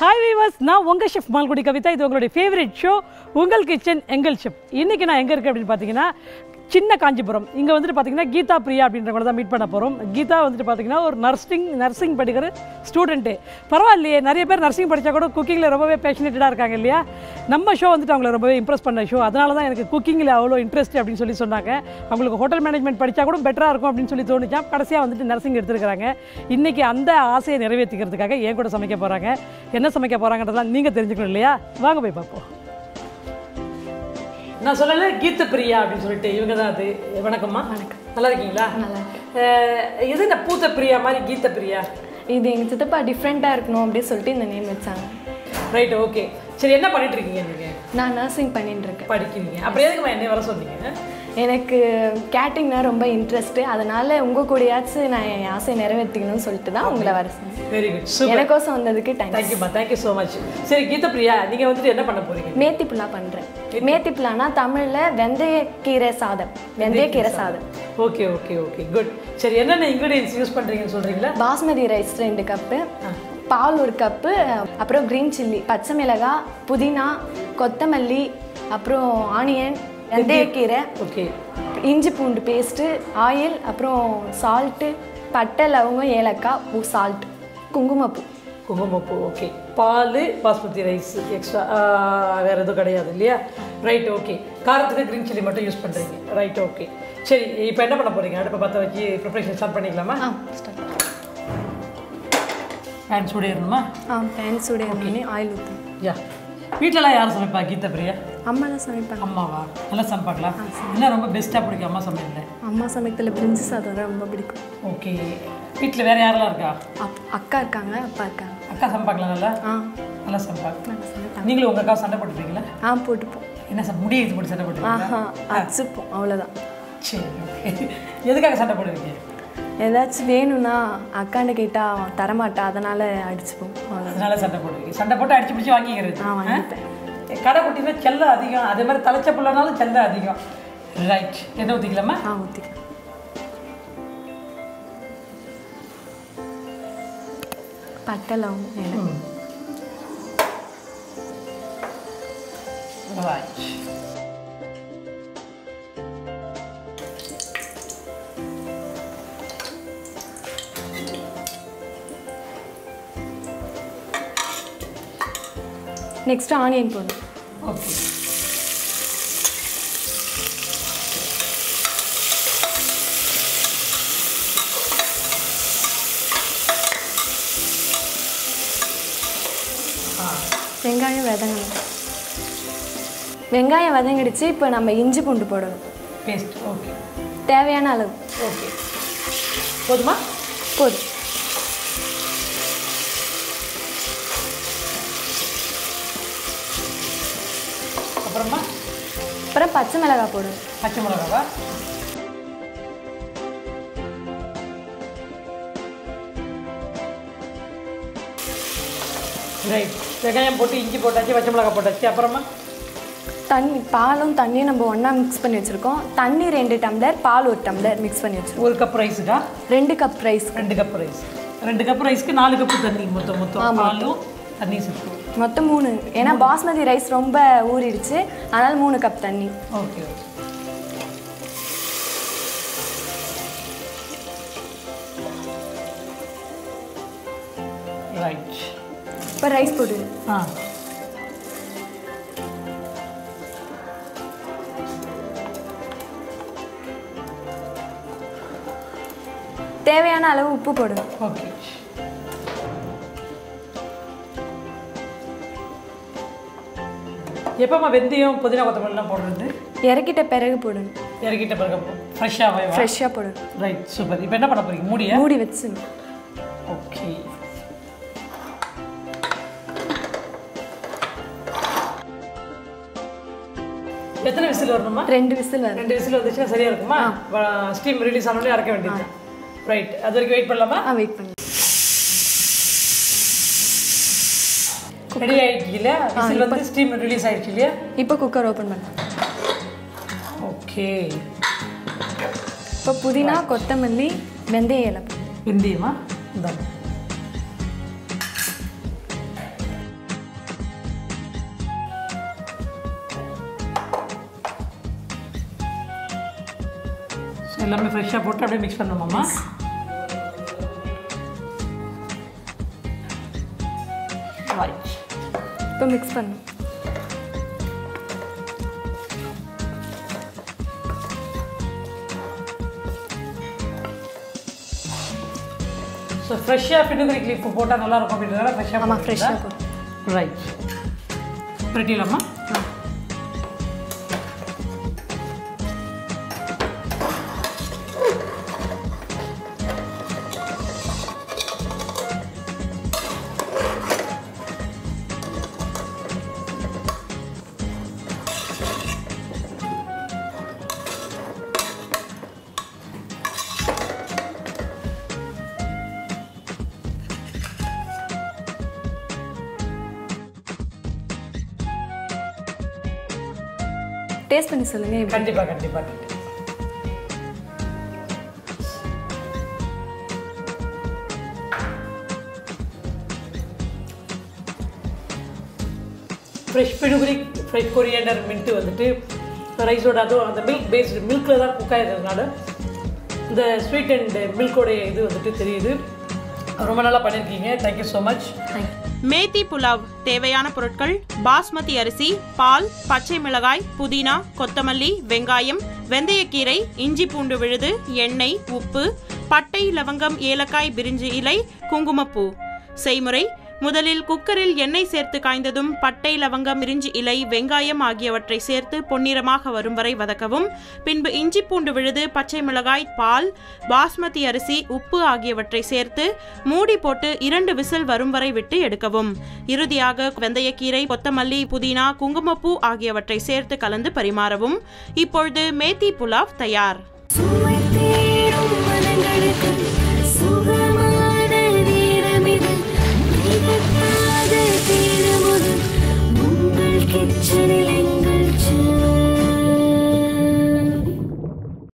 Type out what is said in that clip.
Hi viewers நான் உங்கள் chef Malgudi Kavitha இது உங்களுடைய ஃபேவரட் ஷோ உங்கள் கிச்சன் எங்கள் ஷெஃப் இன்றைக்கி நான் எங்கே இருக்கேன் அப்படின்னு பார்த்தீங்கன்னா சின்ன காஞ்சிபுரம் இங்கே வந்துட்டு பார்த்தீங்கன்னா கீதா பிரியா அப்படின்றவங்கள தான் மீட் பண்ண போகிறோம் கீதா வந்துட்டு பார்த்தீங்கன்னா ஒரு நர்சிங் நர்சிங் படிக்கிற ஸ்டூடெண்ட்டு பரவாயில்லையே நிறைய பேர் நர்சிங் படித்தா கூட குக்கிங்கில் ரொம்பவே பேஷனேட்டடாக இருக்காங்க இல்லையா நம்ம ஷோ வந்துட்டு அவங்கள ரொம்பவே இம்ப்ரெஸ் பண்ண ஷோ அதனால தான் எனக்கு குக்கிங்கில் அவ்வளோ இன்ட்ரெஸ்ட் அப்படின்னு சொல்லி சொன்னாங்க அவங்களுக்கு ஹோட்டல் மேனேஜ்மெண்ட் படித்தா கூட பெட்டராக இருக்கும் அப்படின்னு சொல்லி தோணுச்சா கடைசியாக வந்துட்டு நர்சிங் எடுத்துருக்காங்க இன்றைக்கி அந்த ஆசையை நிறைவேற்றிக்கிறதுக்காக என் கூட சமைக்க போகிறாங்க என்ன சமைக்க போகிறாங்கன்றதெல்லாம் நீங்கள் தெரிஞ்சுக்கணும் இல்லையா வாங்க போய் பார்ப்போம் நான் சொல்லலை கீத பிரியா அப்படின்னு சொல்லிட்டு இவங்க தான் அது வணக்கம்மா வணக்கம் நல்லா இருக்கீங்களா நல்லா அஹ் இது இந்த பூத்த பிரியா மாதிரி கீத பிரியா இது எங்கள் சித்தப்பா டிஃப்ரெண்ட்டாக இருக்கணும் அப்படின்னு சொல்லிட்டு இந்த நேம் வச்சாங்க ரைட் ஓகே சரி என்ன பண்ணிட்டு இருக்கீங்க நீங்கள் நான் நர்சிங் பண்ணிட்டு இருக்கேன் படிக்கிறீங்க அப்புறம் எதுக்குமா என்ன வர சொன்னீங்க எனக்கு கேட்டிங்னா ரொம்ப இன்ட்ரெஸ்ட்டு அதனால உங்கள் கூடயாச்சும் நான் என் ஆசையை நிறைவேற்றிக்கணும்னு சொல்லிட்டு தான் உங்களை வர சொன்னேன் வெரி குட் சூப்பர் எனக்கோசம் வந்ததுக்கு தேங்க்ஸ் தேங்க்யூம்மா தேங்க்யூ ஸோ மச் சரி கீத பிரியா நீங்கள் வந்துட்டு என்ன பண்ண போகிறீங்க மேத்தி புலா பண்ணுறேன் மேத்தி புலானா தமிழில் வெந்தயக்கீரை சாதம் வெந்தயக்கீரை சாதம் ஓகே ஓகே ஓகே குட் சரி என்னென்ன இன்க்ரீடியன்ஸ் யூஸ் பண்ணுறீங்கன்னு சொல்கிறீங்களா பாஸ்மதி ரைஸ் ரெண்டு கப்பு பால் ஒரு கப்பு அப்புறம் க்ரீன் சில்லி பச்சை மிளகாய் புதினா கொத்தமல்லி அப்புறம் ஆனியன் வெந்தயக்கீரை ஓகே இஞ்சி பூண்டு பேஸ்ட்டு ஆயில் அப்புறம் சால்ட்டு பட்டை லவங்கம் ஏலக்காய் சால்ட் குங்குமப்பூ குங்குமப்பூ ஓகே பால் பாஸ்மதி ரைஸ் எக்ஸ்ட்ரா வேறு எதுவும் கிடையாது இல்லையா ரைட் ஓகே காரத்துக்கு க்ரீன் சில்லி மட்டும் யூஸ் பண்ணுறீங்க ரைட் ஓகே சரி இப்போ என்ன பண்ண போகிறீங்க அடுப்பை பற்ற வச்சு ப்ரிப்பரேஷன் ஸ்டார்ட் பண்ணிக்கலாமா ஆ ஸ்டார்ட் பேன் சூடிடணுமா ஆ பேன் சூடு பண்ணி ஆயில் ஊற்றணும் யா வீட்டிலலாம் யார் சமைப்பா கீதா பிரியா அம்மா தான் சமைப்பாங்க அம்மாவா நல்லா சமைப்பாங்களா என்ன ரொம்ப பெஸ்ட்டாக பிடிக்கும் அம்மா சமையலில் அம்மா சமைக்கிறதுல பிரிஞ்சு சாதம் தான் ரொம்ப பிடிக்கும் ஓகே வீட்டில் வேறு யாரெல்லாம் இருக்கா அப் அக்கா இருக்காங்க அப்பா இருக்காங்க அக்கா சமைப்பாங்களா நல்லா ஆ நல்லா சமைப்பாங்க நாங்கள் சமைப்பாங்க நீங்களும் உங்கள் அக்கா சண்டை போட்டுருக்கீங்களா ஆ போட்டுப்போம் என்ன சார் முடிய இது போட்டு சண்டை போட்டுருக்கீங்களா ஆஹா அடிச்சுப்போம் அவ்வளோதான் சரி ஓகே எதுக்காக சண்டை போடுவீங்க ஏதாச்சும் வேணும்னா அக்காண்ட கேட்டால் அவன் தரமாட்டா அதனால் அடிச்சுப்போம் அவ்வளோதான் அதனால சண்டை போடுவீங்க சண்டை போட்டு அடிச்சு பிடிச்சி வாங்கிக்கிறது ஆ வாங்கிப்பேன் கடை குட்டினா செல்லம் அதிகம் அதே மாதிரி தலைச்ச பிள்ளைனாலும் செல்லம் அதிகம் ரைட் என்ன ஊற்றிக்கலாமா ஆ ஊற்றிக்கலாம் பட்டை லவங்கம் ஏலக்காய். ரைட் நெக்ஸ்ட் ஆனியன் போடணும் ஓகே ஆ வெங்காயம் வதங்கணும் வெங்காயம் வதங்கிடுச்சு இப்போ நம்ம இஞ்சி பூண்டு போடணும் பேஸ்ட் ஓகே தேவையான அளவு ஓகே போதுமா போதும் அப்புறமா அப்புறம் பச்சை மிளகாய் போடணும் பச்சை மிளகாவா ரைட் வெங்காயம் போட்டு இஞ்சி போட்டாச்சு பச்சை மிளகாய் போட்டாச்சு அப்புறமா தண்ணி பாலும் தண்ணியும் நம்ம ஒன்றா மிக்ஸ் பண்ணி வச்சுருக்கோம் தண்ணி ரெண்டு டம்ளர் பால் ஒரு டம்ளர் மிக்ஸ் பண்ணி வச்சுருக்கோம் ஒரு கப் ரைஸுக்கா ரெண்டு கப் ரைஸ் ரெண்டு கப் ரைஸ் ரெண்டு கப் ரைஸ்க்கு நாலு கப்பு தண்ணி மொத்தம் மொத்தம் பாலும் தண்ணி சேர்த்து மொத்தம் மூணு ஏன்னா பாஸ்மதி ரைஸ் ரொம்ப ஊறிடுச்சு அதனால் மூணு கப் தண்ணி ஓகே ஓகே ரைட் இப்போ ரைஸ் போட்டுடு ஆ தேவையான அளவு உப்பு போடணும் ஓகே எப்போம்மா வெந்தயம் புதினா கொத்தமல்லாம் போடுறது இறக்கிட்ட பிறகு போடணும் இறக்கிட்ட பிறகு ஃப்ரெஷ்ஷாகவே ஃப்ரெஷ்ஷாக போடணும் ரைட் சூப்பர் இப்போ என்ன பண்ண போறீங்க மூடியா மூடி வச்சு ஓகே எத்தனை விசில் வரணுமா ரெண்டு விசில் வரும் ரெண்டு விசில் வந்துச்சுன்னா சரியா இருக்குமா ஸ்டீம் ரிலீஸ் ஆனோடனே இறக்க வேண்டியது ரைட் அது வரைக்கும் வெயிட் பண்ணலாமா ஆ வெயிட் பண்ணி ரெடி ஆயிடுச்சு இல்லையா விசில் வந்து ஸ்டீம் ரிலீஸ் ஆயிடுச்சு இல்லையா இப்போ குக்கர் ஓப்பன் பண்ணலாம் ஓகே இப்போ புதினா கொத்தமல்லி வெந்தய இலை வெந்தயமா இந்தாங்க எல்லாமே ஃப்ரெஷ்ஷாக போட்டு அப்படியே மிக்ஸ் பண்ணுமாம்மா ரைட் இப்போ மிக்ஸ் பண்ணணும் ஸோ ஃப்ரெஷ்ஷாக பின்னுகுரி கிளிப்பு போட்டால் நல்லா இருக்கும் அப்படின்றதால ஃப்ரெஷ்ஷாக ஆமாம் ஃப்ரெஷ்ஷாக போட்டு ரைட் பிரட்டிலாமா டேஸ்ட் பண்ணி சொல்லுங்கள் எப்படி கண்டிப்பாக கண்டிப்பாக ஃப்ரெஷ் பிடுகுரி ஃப்ரெஷ் கொரியண்டர் மின்ட்டு வந்துட்டு ரைஸோட அதுவும் அந்த மில்க் பேஸ்டு மில்கில் தான் குக் ஆகிறதுனால இந்த ஸ்வீட் அண்ட் மில்கோடைய இது வந்துட்டு தெரியுது ரொம்ப நல்லா பண்ணியிருக்கீங்க thank you so much thank you methi pulao தேவையான பொருட்கள் பாஸ்மதி அரிசி பால் பச்சை மிளகாய் புதினா கொத்தமல்லி வெங்காயம் வெந்தயக்கீரை இஞ்சி பூண்டு விழுது எண்ணெய் உப்பு பட்டை லவங்கம் ஏலக்காய் பிரிஞ்சி இலை குங்குமப்பூ செய்முறை முதலில் குக்கரில் எண்ணெய் சேர்த்து காய்ந்ததும் பட்டை லவங்கம் மிரிஞ்சி இலை வெங்காயம் ஆகியவற்றை சேர்த்து பொன்னிறமாக வரும் வரை வதக்கவும் பின்பு இஞ்சி பூண்டு விழுது பச்சை மிளகாய் பால் பாஸ்மதி அரிசி உப்பு ஆகியவற்றை சேர்த்து மூடி போட்டு இரண்டு விசில் வரும் வரை விட்டு எடுக்கவும் இறுதியாக வெந்தயக்கீரை கொத்தமல்லி புதினா குங்குமப்பூ ஆகியவற்றை சேர்த்து கலந்து பரிமாறவும் இப்பொழுது மேத்தி புலாவ் தயார் சுவை